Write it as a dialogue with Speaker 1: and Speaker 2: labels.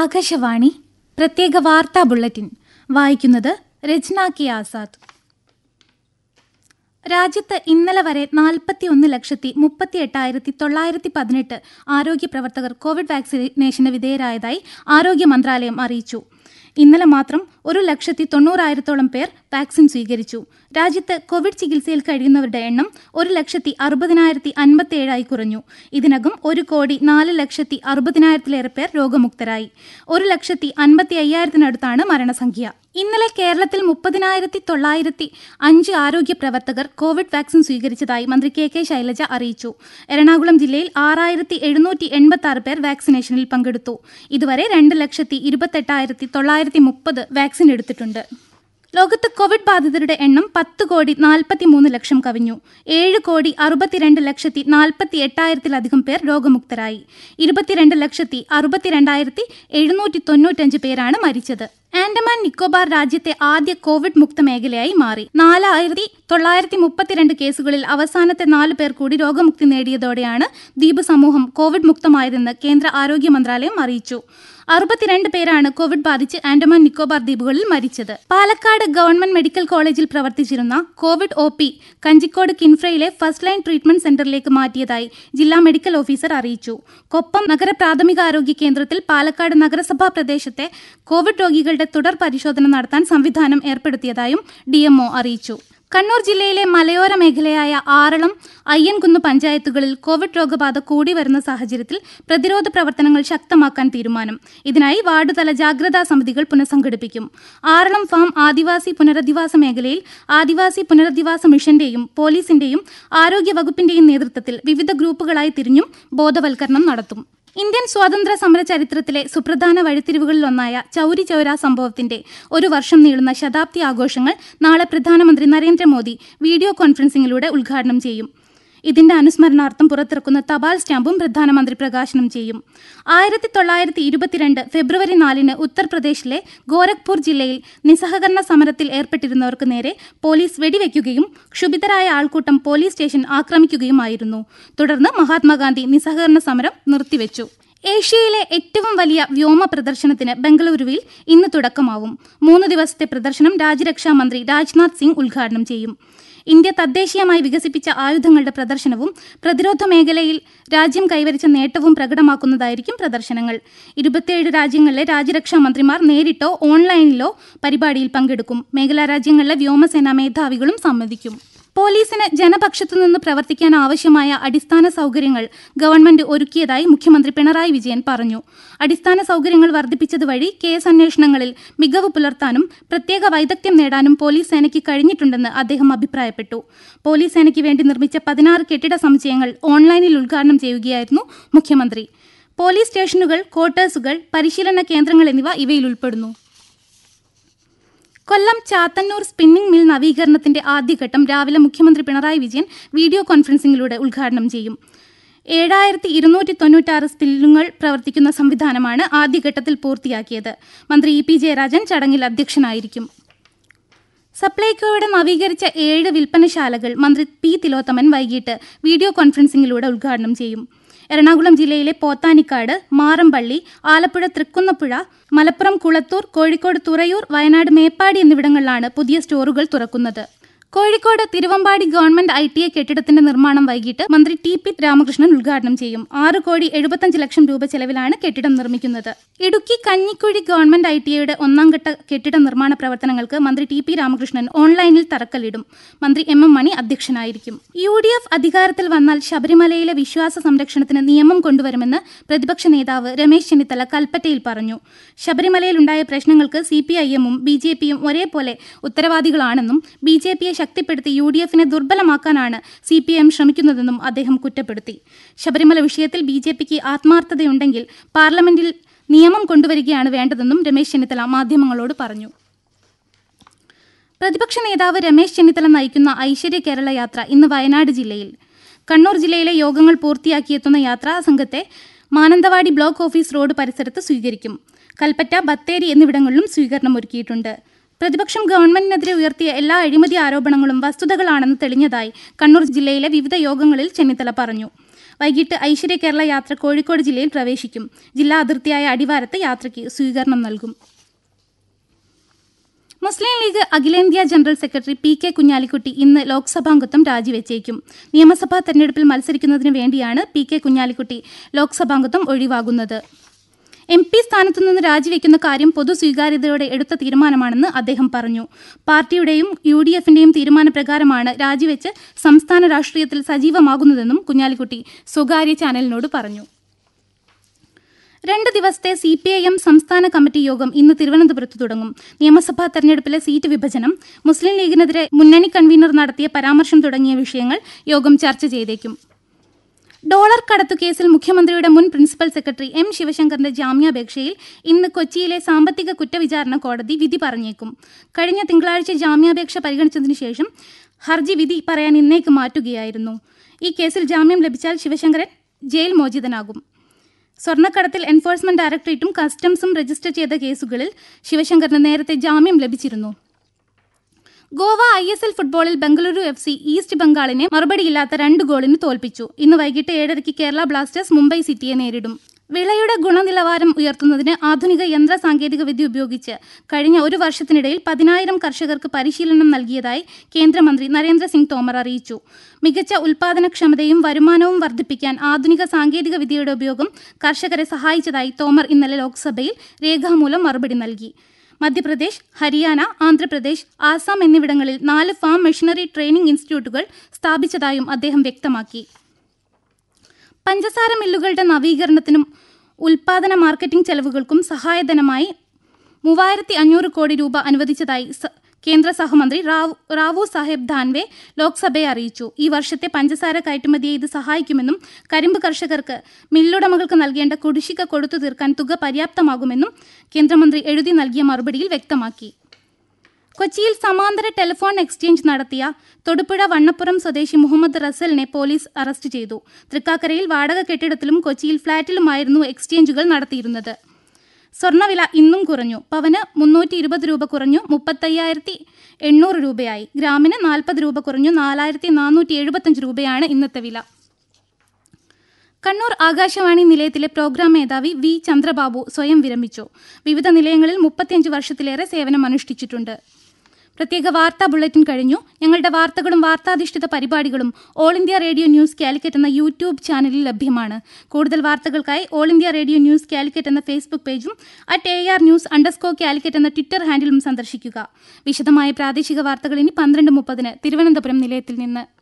Speaker 1: ആകാശവാണി പ്രത്യേക വാർത്താ ബുള്ളറ്റിൻ വായിക്കുന്നത് രചന കെ ആസാദ് രാജ്യത്ത് ഇന്നലെ വരെ നാൽപ്പത്തിയൊന്ന് ലക്ഷത്തി മുപ്പത്തി എട്ടായിരത്തി തൊള്ളായിരത്തി പതിനെട്ട് ആരോഗ്യ പ്രവർത്തകർ കോവിഡ് വാക്സിനേഷന് വിധേയരായതായി ആരോഗ്യ മന്ത്രാലയം അറിയിച്ചു ഇന്നലെ മാത്രം ഒരു ലക്ഷത്തി തൊണ്ണൂറായിരത്തോളം പേർ വാക്സിൻ സ്വീകരിച്ചു രാജ്യത്ത് കോവിഡ് ചികിത്സയിൽ കഴിയുന്നവരുടെ എണ്ണം ഒരു ലക്ഷത്തി അറുപതിനായിരത്തി അൻപത്തിയേഴായി കുറഞ്ഞു ഇതിനകം ഒരു കോടി നാല് ലക്ഷത്തി അറുപതിനായിരത്തിലേറെ പേർ രോഗമുക്തരായി ഒരു ലക്ഷത്തി അൻപത്തി അയ്യായിരത്തിനടുത്താണ് മരണസംഖ്യ ഇന്നലെ കേരളത്തിൽ മുപ്പതിനായിരത്തി തൊള്ളായിരത്തി അഞ്ച് ആരോഗ്യ പ്രവർത്തകർ കോവിഡ് വാക്സിൻ സ്വീകരിച്ചതായി മന്ത്രി കെ കെ ശൈലജ അറിയിച്ചു എറണാകുളം ജില്ലയിൽ ആറായിരത്തി എഴുന്നൂറ്റി എൺപത്തി ആറ് പേർ വാക്സിനേഷനിൽ പങ്കെടുത്തു ഇതുവരെ രണ്ട് ലക്ഷത്തി ഇരുപത്തെട്ടായിരത്തി തൊള്ളായിരത്തി മുപ്പത് വാക്സിൻ എടുത്തിട്ടുണ്ട് ലോകത്ത് കോവിഡ് ബാധിതരുടെ എണ്ണം പത്ത് കോടി നാൽപ്പത്തി മൂന്ന് ലക്ഷം കവിഞ്ഞു ഏഴ് കോടി അറുപത്തിരണ്ട് ലക്ഷത്തി നാൽപ്പത്തി എട്ടായിരത്തിലധികം പേർ രോഗമുക്തരായി ഇരുപത്തിരണ്ട് ലക്ഷത്തി അറുപത്തിരണ്ടായിരത്തി എഴുന്നൂറ്റി തൊണ്ണൂറ്റഞ്ച് പേരാണ് മരിച്ചത് ആൻഡമാൻ നിക്കോബാർ രാജ്യത്തെ ആദ്യ കോവിഡ് മുക്ത മേഖലയായി മാറി നാലായിരത്തി തൊള്ളായിരത്തി മുപ്പത്തിരണ്ട് കേസുകളിൽ അവസാനത്തെ നാല് പേർ കൂടി രോഗമുക്തി നേടിയതോടെയാണ് ദ്വീപ് സമൂഹം കോവിഡ് മുക്തമായതെന്ന് കേന്ദ്ര ആരോഗ്യ മന്ത്രാലയം അറിയിച്ചു അറുപത്തിരണ്ട് പേരാണ് കോവിഡ് ബാധിച്ച് ആൻഡമാൻ നിക്കോബാർ ദ്വീപുകളിൽ മരിച്ചത് പാലക്കാട് ഗവൺമെന്റ് മെഡിക്കൽ കോളേജിൽ പ്രവർത്തിച്ചിരുന്ന കോവിഡ് ഒ പി കഞ്ചിക്കോട് കിൻഫ്രയിലെ ഫസ്റ്റ് ലൈൻ ട്രീറ്റ്മെന്റ് സെന്ററിലേക്ക് മാറ്റിയതായി ജില്ലാ മെഡിക്കൽ ഓഫീസർ അറിയിച്ചു കൊപ്പം നഗര പ്രാഥമികാരോഗ്യ കേന്ദ്രത്തിൽ പാലക്കാട് നഗരസഭാ പ്രദേശത്തെ കോവിഡ് രോഗികളുടെ തുടർ പരിശോധന നടത്താൻ സംവിധാനം ഏർപ്പെടുത്തിയതായും ഡിഎംഒ അറിയിച്ചു കണ്ണൂർ ജില്ലയിലെ മലയോര മേഖലയായ ആറളം അയ്യൻകുന്ന് പഞ്ചായത്തുകളിൽ കോവിഡ് രോഗബാധ കൂടി വരുന്ന സാഹചര്യത്തിൽ പ്രതിരോധ പ്രവർത്തനങ്ങൾ ശക്തമാക്കാൻ തീരുമാനം ഇതിനായി വാർഡുതല ജാഗ്രതാ സമിതികൾ പുനഃസംഘടിപ്പിക്കും ആറളം ഫാം ആദിവാസി പുനരധിവാസ മേഖലയിൽ ആദിവാസി പുനരധിവാസ മിഷന്റെയും പോലീസിന്റെയും ആരോഗ്യ വകുപ്പിന്റെയും നേതൃത്വത്തിൽ വിവിധ ഗ്രൂപ്പുകളായി തിരിഞ്ഞും ബോധവൽക്കരണം നടത്തും ഇന്ത്യൻ സ്വാതന്ത്ര്യ സമര ചരിത്രത്തിലെ സുപ്രധാന വഴിത്തിരിവുകളിലൊന്നായ ചൌരി ചൌര സംഭവത്തിന്റെ ഒരു വർഷം നീളുന്ന ശതാബ്ദി ആഘോഷങ്ങൾ നാളെ പ്രധാനമന്ത്രി നരേന്ദ്രമോദി വീഡിയോ കോൺഫറൻസിംഗിലൂടെ ഉദ്ഘാടനം ചെയ്യും ഇതിന്റെ അനുസ്മരണാർത്ഥം പുറത്തിറക്കുന്ന തപാൽ സ്റ്റാമ്പും പ്രധാനമന്ത്രി പ്രകാശനം ചെയ്യും ആയിരത്തി തൊള്ളായിരത്തി ഇരുപത്തിരണ്ട് ഫെബ്രുവരി നാലിന് ഉത്തർപ്രദേശിലെ ഗോരഖ്പൂർ ജില്ലയിൽ നിസ്സഹകരണ സമരത്തിൽ ഏർപ്പെട്ടിരുന്നവർക്ക് നേരെ പോലീസ് വെടിവെക്കുകയും ക്ഷുഭിതരായ ആൾക്കൂട്ടം പോലീസ് സ്റ്റേഷൻ ആക്രമിക്കുകയുമായിരുന്നു തുടർന്ന് മഹാത്മാഗാന്ധി നിസ്സഹകരണ സമരം നിർത്തിവെച്ചു ഏഷ്യയിലെ ഏറ്റവും വലിയ വ്യോമ പ്രദർശനത്തിന് ബംഗളൂരുവിൽ ഇന്ന് തുടക്കമാവും മൂന്ന് ദിവസത്തെ പ്രദർശനം രാജ്യരക്ഷാ മന്ത്രി രാജ്നാഥ് സിംഗ് ഉദ്ഘാടനം ചെയ്യും ഇന്ത്യ തദ്ദേശീയമായി വികസിപ്പിച്ച ആയുധങ്ങളുടെ പ്രദർശനവും പ്രതിരോധ മേഖലയിൽ രാജ്യം കൈവരിച്ച നേട്ടവും പ്രകടമാക്കുന്നതായിരിക്കും പ്രദർശനങ്ങൾ ഇരുപത്തിയേഴ് രാജ്യങ്ങളിലെ രാജ്യരക്ഷാ മന്ത്രിമാർ നേരിട്ടോ ഓൺലൈനിലോ പരിപാടിയിൽ പങ്കെടുക്കും മേഖലാ രാജ്യങ്ങളിലെ വ്യോമസേനാ മേധാവികളും സംബന്ധിക്കും പോലീസിന് ജനപക്ഷത്തു നിന്ന് പ്രവർത്തിക്കാൻ ആവശ്യമായ അടിസ്ഥാന സൗകര്യങ്ങൾ ഗവൺമെന്റ് ഒരുക്കിയതായി മുഖ്യമന്ത്രി പിണറായി വിജയൻ പറഞ്ഞു അടിസ്ഥാന സൗകര്യങ്ങൾ വർദ്ധിപ്പിച്ചത് വഴി കേസ് അന്വേഷണങ്ങളിൽ മികവ് പുലർത്താനും പ്രത്യേക വൈദഗ്ധ്യം നേടാനും പോലീസ് സേനയ്ക്ക് കഴിഞ്ഞിട്ടുണ്ടെന്ന് അദ്ദേഹം അഭിപ്രായപ്പെട്ടു പോലീസ് സേനയ്ക്ക് വേണ്ടി നിർമ്മിച്ച പതിനാറ് കെട്ടിട സമുച്ചയങ്ങൾ ഓൺലൈനിൽ ഉദ്ഘാടനം ചെയ്യുകയായിരുന്നു മുഖ്യമന്ത്രി പോലീസ് സ്റ്റേഷനുകൾ ക്വാർട്ടേഴ്സുകൾ പരിശീലന കേന്ദ്രങ്ങൾ എന്നിവ ഇവയിൽ ഉൾപ്പെടുന്നു കൊല്ലം ചാത്തന്നൂർ സ്പിന്നിംഗ് മിൽ നവീകരണത്തിന്റെ ആദ്യഘട്ടം രാവിലെ മുഖ്യമന്ത്രി പിണറായി വിജയൻ വീഡിയോ കോൺഫറൻസിംഗിലൂടെ ഉദ്ഘാടനം ചെയ്യും ഏഴായിരത്തി ഇരുന്നൂറ്റി തൊണ്ണൂറ്റാറ് സ്പില്ലുകൾ പ്രവർത്തിക്കുന്ന സംവിധാനമാണ് ആദ്യഘട്ടത്തിൽ പൂർത്തിയാക്കിയത് മന്ത്രി ഇ പി ജയരാജൻ ചടങ്ങിൽ അധ്യക്ഷനായിരിക്കും സപ്ലൈകോയുടെ നവീകരിച്ച ഏഴ് വിൽപ്പനശാലകൾ മന്ത്രി പി തിലോത്തമൻ വൈകിട്ട് വീഡിയോ കോൺഫറൻസിംഗിലൂടെ ഉദ്ഘാടനം ചെയ്യും എറണാകുളം ജില്ലയിലെ പോത്താനിക്കാട് മാറമ്പള്ളി ആലപ്പുഴ തൃക്കുന്നപ്പുഴ മലപ്പുറം കുളത്തൂർ കോഴിക്കോട് തുറയൂർ വയനാട് മേപ്പാടി എന്നിവിടങ്ങളിലാണ് പുതിയ സ്റ്റോറുകൾ തുറക്കുന്നത് Kozhikode Thiruvambadi government I T I കെട്ടിടത്തിന്റെ നിർമ്മാണം വൈകിട്ട് മന്ത്രി ടി പി രാമകൃഷ്ണൻ ഉദ്ഘാടനം ചെയ്യും ആറ് കോടി എഴുപത്തഞ്ച് ലക്ഷം രൂപ ചെലവിലാണ് കെട്ടിടം നിർമ്മിക്കുന്നത് Idukki Kanjikuzhi government I T ഐയുടെ ഒന്നാം ഘട്ട കെട്ടിട നിർമ്മാണ പ്രവർത്തനങ്ങൾക്ക് മന്ത്രി ടി പി രാമകൃഷ്ണൻ ഓൺലൈനിൽ തറക്കല്ലിടും മന്ത്രി എം എം മണി അധ്യക്ഷനായിരിക്കും യു ഡി എഫ് അധികാരത്തിൽ വന്നാൽ ശബരിമലയിലെ വിശ്വാസ സംരക്ഷണത്തിന് നിയമം കൊണ്ടുവരുമെന്ന് പ്രതിപക്ഷ നേതാവ് രമേശ് ചെന്നിത്തല കൽപ്പറ്റയിൽ പറഞ്ഞു ശബരിമലയിലുണ്ടായ പ്രശ്നങ്ങൾക്ക് സി പി ഐ എമ്മും ബി ജെ പിയും ഒരേപോലെ ഉത്തരവാദികളാണെന്നും ബി ജെ പിയെ ശക്തിപ്പെടുത്തി യു ഡി എഫിനെ ദുർബലമാക്കാനാണ് സി പി എം ശ്രമിക്കുന്നതെന്നും അദ്ദേഹം കുറ്റപ്പെടുത്തി ശബരിമല വിഷയത്തിൽ ബി ജെ പിക്ക് ആത്മാർത്ഥതയുണ്ടെങ്കിൽ പാർലമെന്റിൽ നിയമം കൊണ്ടുവരികയാണ് വേണ്ടതെന്നും രമേശ് ചെന്നിത്തല മാധ്യമങ്ങളോട് പറഞ്ഞു പ്രതിപക്ഷ നേതാവ് രമേശ് ചെന്നിത്തല നയിക്കുന്ന ഐശ്വര്യ കേരള യാത്ര ഇന്ന് വയനാട് ജില്ലയിൽ കണ്ണൂർ ജില്ലയിലെ യോഗങ്ങൾ പൂർത്തിയാക്കിയെത്തുന്ന യാത്രാ സംഘത്തെ മാനന്തവാടി ബ്ലോക്ക് ഓഫീസ് റോഡ് പരിസരത്ത് സ്വീകരിക്കും കൽപ്പറ്റ ബത്തേരി എന്നിവിടങ്ങളിലും സ്വീകരണം ഒരുക്കിയിട്ടുണ്ട് പ്രതിപക്ഷം ഗവൺമെന്റിനെതിരെ ഉയർത്തിയ എല്ലാ അഴിമതി ആരോപണങ്ങളും വസ്തുതകളാണെന്ന് തെളിഞ്ഞതായി കണ്ണൂർ ജില്ലയിലെ വിവിധ യോഗങ്ങളിൽ ചെന്നിത്തല പറഞ്ഞു വൈകിട്ട് ഐശ്വര്യ കേരള യാത്ര കോഴിക്കോട് ജില്ലയിൽ പ്രവേശിക്കും ജില്ലാ അതിർത്തിയായ അടിവാരത്ത് യാത്രയ്ക്ക് സ്വീകരണം നൽകും മുസ്ലിം ലീഗ് അഖിലേന്ത്യാ general secretary P K Kunhalikutty ഇന്ന് ലോക്സഭാംഗത്വം രാജിവെച്ചേക്കും നിയമസഭാ തെരഞ്ഞെടുപ്പിൽ മത്സരിക്കുന്നതിന് വേണ്ടിയാണ് പി കെ കുഞ്ഞാലിക്കുട്ടി ലോക്സഭാംഗത്വം ഒഴിവാകുന്നത് എം പി സ്ഥാനത്തു നിന്ന് രാജിവെക്കുന്ന കാര്യം പൊതു സ്വീകാര്യതയോടെ എടുത്ത തീരുമാനമാണെന്ന് അദ്ദേഹം പറഞ്ഞു പാർട്ടിയുടെയും യു ഡി എഫിന്റെയും തീരുമാനപ്രകാരമാണ് രാജിവെച്ച് സംസ്ഥാന രാഷ്ട്രീയത്തിൽ സജീവമാകുന്നതെന്നും കുഞ്ഞാലിക്കുട്ടി സ്വകാര്യ ചാനലിനോട് പറഞ്ഞു രണ്ട് ദിവസത്തെ സി പി ഐ എം സംസ്ഥാന കമ്മിറ്റി യോഗം ഇന്ന് തിരുവനന്തപുരത്ത് തുടങ്ങും നിയമസഭാ തെരഞ്ഞെടുപ്പിലെ സീറ്റ് വിഭജനം മുസ്ലിം ലീഗിനെതിരെ മുന്നണി കൺവീനർ നടത്തിയ പരാമർശം തുടങ്ങിയ വിഷയങ്ങൾ യോഗം ചർച്ച ചെയ്തേക്കും ഡോളർ കടത്തു കേസിൽ മുഖ്യമന്ത്രിയുടെ മുൻ പ്രിൻസിപ്പൽ സെക്രട്ടറി എം ശിവശങ്കറിന്റെ ജാമ്യാപേക്ഷയിൽ ഇന്ന് കൊച്ചിയിലെ സാമ്പത്തിക കുറ്റവിചാരണ കോടതി വിധി പറഞ്ഞേക്കും കഴിഞ്ഞ തിങ്കളാഴ്ച ജാമ്യാപേക്ഷ പരിഗണിച്ചതിനു ശേഷം ഹർജി വിധി പറയാൻ ഇന്നേക്ക് മാറ്റുകയായിരുന്നു ഈ കേസിൽ ജാമ്യം ലഭിച്ചാൽ ശിവശങ്കരൻ ജയിൽ മോചിതനാകും സ്വർണ്ണക്കടത്തിൽ എൻഫോഴ്സ്മെന്റ് ഡയറക്ടറേറ്റും കസ്റ്റംസും രജിസ്റ്റർ ചെയ്ത കേസുകളിൽ ശിവശങ്കറിന് നേരത്തെ ജാമ്യം ലഭിച്ചിരുന്നു ഗോവ ഐ എസ് എൽ ഫുട്ബോളിൽ ബംഗളൂരു എഫ് സി ഈസ്റ്റ് ബംഗാളിനെ മറുപടിയില്ലാത്ത രണ്ട് ഗോളിന് തോൽപ്പിച്ചു ഇന്ന് വൈകിട്ട് ഏഴരയ്ക്ക് കേരള ബ്ലാസ്റ്റേഴ്സ് മുംബൈ സിറ്റിയെ നേരിടും വിളയുടെ ഗുണനിലവാരം ഉയർത്തുന്നതിന് ആധുനിക യന്ത്ര സാങ്കേതിക വിദ്യ ഉപയോഗിച്ച് കഴിഞ്ഞ ഒരു വർഷത്തിനിടയിൽ പതിനായിരം കർഷകർക്ക് പരിശീലനം നൽകിയതായി കേന്ദ്രമന്ത്രി നരേന്ദ്രസിംഗ് തോമർ അറിയിച്ചു മികച്ച ഉൽപാദനക്ഷമതയും വരുമാനവും വർദ്ധിപ്പിക്കാൻ ആധുനിക സാങ്കേതിക വിദ്യയുടെ ഉപയോഗം കർഷകരെ സഹായിച്ചതായി തോമർ ഇന്നലെ ലോക്സഭയിൽ രേഖാമൂലം മറുപടി നൽകി മധ്യപ്രദേശ് ഹരിയാന ആന്ധ്രാപ്രദേശ് ആസാം എന്നിവിടങ്ങളിൽ നാല് ഫാം മെഷീനറി ട്രെയിനിംഗ് ഇൻസ്റ്റിറ്റ്യൂട്ടുകൾ സ്ഥാപിച്ചതായും അദ്ദേഹം വ്യക്തമാക്കി പഞ്ചസാര മില്ലുകളുടെ നവീകരണത്തിനും ഉൽപാദന മാർക്കറ്റിംഗ് ചെലവുകൾക്കും സഹായധനമായി മൂവായിരത്തി അഞ്ഞൂറ് കോടി രൂപ അനുവദിച്ചതായി സ- കേന്ദ്ര സഹമന്ത്രി റാവു റാവു സാഹേബ് ധാൻവെ ലോക്സഭയെ അറിയിച്ചു ഈ വർഷത്തെ പഞ്ചസാര കയറ്റുമതിയെ ഇത് സഹായിക്കുമെന്നും കരിമ്പ് കർഷകർക്ക് മില്ലുടമകൾക്ക് നൽകേണ്ട കുടിശ്ശിക കൊടുത്തു തീർക്കാൻ തുക പര്യാപ്തമാകുമെന്നും കേന്ദ്രമന്ത്രി എഴുതി നൽകിയ മറുപടിയിൽ വ്യക്തമാക്കി കൊച്ചിയിൽ സമാന്തര ടെലിഫോൺ എക്സ്ചേഞ്ച് നടത്തിയ തൊടുപുഴ വണ്ണപ്പുറം സ്വദേശി മുഹമ്മദ് റസലിനെ പോലീസ് അറസ്റ്റ് ചെയ്തു തൃക്കാക്കരയിൽ വാടക കെട്ടിടത്തിലും കൊച്ചിയിൽ ഫ്ളാറ്റിലുമായിരുന്നു എക്സ്ചേഞ്ചുകൾ നടത്തിയിരുന്നത് സ്വർണ്ണവില ഇന്നും കുറഞ്ഞു പവന് മുന്നൂറ്റി ഇരുപത് രൂപ കുറഞ്ഞു മുപ്പത്തയ്യായിരത്തി എണ്ണൂറ് രൂപയായി ഗ്രാമിന് നാൽപ്പത് രൂപ കുറഞ്ഞു നാലായിരത്തി നാനൂറ്റി എഴുപത്തഞ്ച് രൂപയാണ് ഇന്നത്തെ വില കണ്ണൂർ ആകാശവാണി നിലയത്തിലെ പ്രോഗ്രാം മേധാവി വി ചന്ദ്രബാബു സ്വയം വിരമിച്ചു വിവിധ നിലയങ്ങളിൽ മുപ്പത്തിയഞ്ച് വർഷത്തിലേറെ സേവനം അനുഷ്ഠിച്ചിട്ടുണ്ട് പ്രത്യേക വാർത്താ ബുള്ളറ്റിൻ കഴിഞ്ഞു ഞങ്ങളുടെ വാർത്തകളും വാർത്താധിഷ്ഠിത പരിപാടികളും all India radio news Calicut എന്ന യൂട്യൂബ് ചാനലിൽ ലഭ്യമാണ് കൂടുതൽ വാർത്തകൾക്കായി all India radio news Calicut എന്ന ഫേസ്ബുക്ക് പേജും at A R news underscore Calicut എന്ന ട്വിറ്റർ ഹാൻഡിലും സന്ദർശിക്കുക വിശദമായ പ്രാദേശിക വാർത്തകൾ ഇനി പന്ത്രണ്ട് മുപ്പതിന് തിരുവനന്തപുരം നിലയത്തിൽ നിന്ന്